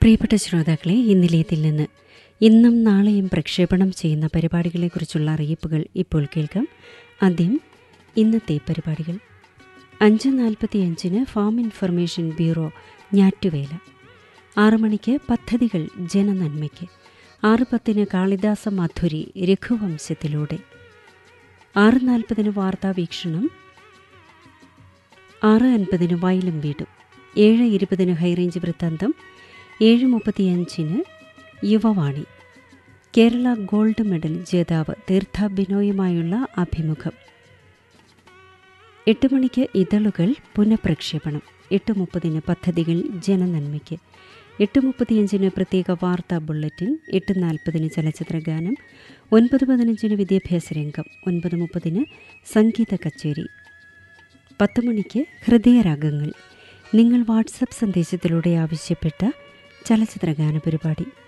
പ്രിയപ്പെട്ട ശ്രോതാക്കളെ ഈ നിലയത്തിൽ നിന്ന് ഇന്നും നാളെയും പ്രക്ഷേപണം ചെയ്യുന്ന പരിപാടികളെക്കുറിച്ചുള്ള അറിയിപ്പുകൾ ഇപ്പോൾ കേൾക്കാം ആദ്യം ഇന്നത്തെ പരിപാടികൾ അഞ്ച് നാൽപ്പത്തിയഞ്ചിന് ഫാം ഇൻഫർമേഷൻ ബ്യൂറോ ഞാറ്റുവേല ആറു മണിക്ക് പദ്ധതികൾ ജനനന്മയ്ക്ക് ആറ് പത്തിന് കാളിദാസ മാധുരി രഘുവംശത്തിലൂടെ ആറ് നാൽപ്പതിന് വാർത്താ വീക്ഷണം ആറ് അൻപതിന് വയലും വീടും ഏഴ് ഇരുപതിന് ഹൈറേഞ്ച് വൃത്താന്തം ഏഴ് മുപ്പത്തിയഞ്ചിന് യുവവാണി കേരള ഗോൾഡ് മെഡൽ ജേതാവ് തീർത്ഥ ബിനോയുമായുള്ള അഭിമുഖം എട്ട് മണിക്ക് ഇതളുകൾ പുനഃപ്രക്ഷേപണം എട്ട് മുപ്പതിന് പദ്ധതികൾ ജനനന്മയ്ക്ക് എട്ട് മുപ്പത്തിയഞ്ചിന് പ്രത്യേക വാർത്താ ബുള്ളറ്റിൻ എട്ട് നാൽപ്പതിന് ചലച്ചിത്ര ഗാനം ഒൻപത് പതിനഞ്ചിന് വിദ്യാഭ്യാസ രംഗം ഒൻപത് മുപ്പതിന് സംഗീത കച്ചേരി പത്ത് മണിക്ക് ഹൃദയരാഗങ്ങൾ നിങ്ങൾ വാട്സപ്പ് സന്ദേശത്തിലൂടെ ആവശ്യപ്പെട്ട ചലച്ചിത്ര ഗാന പരിപാടി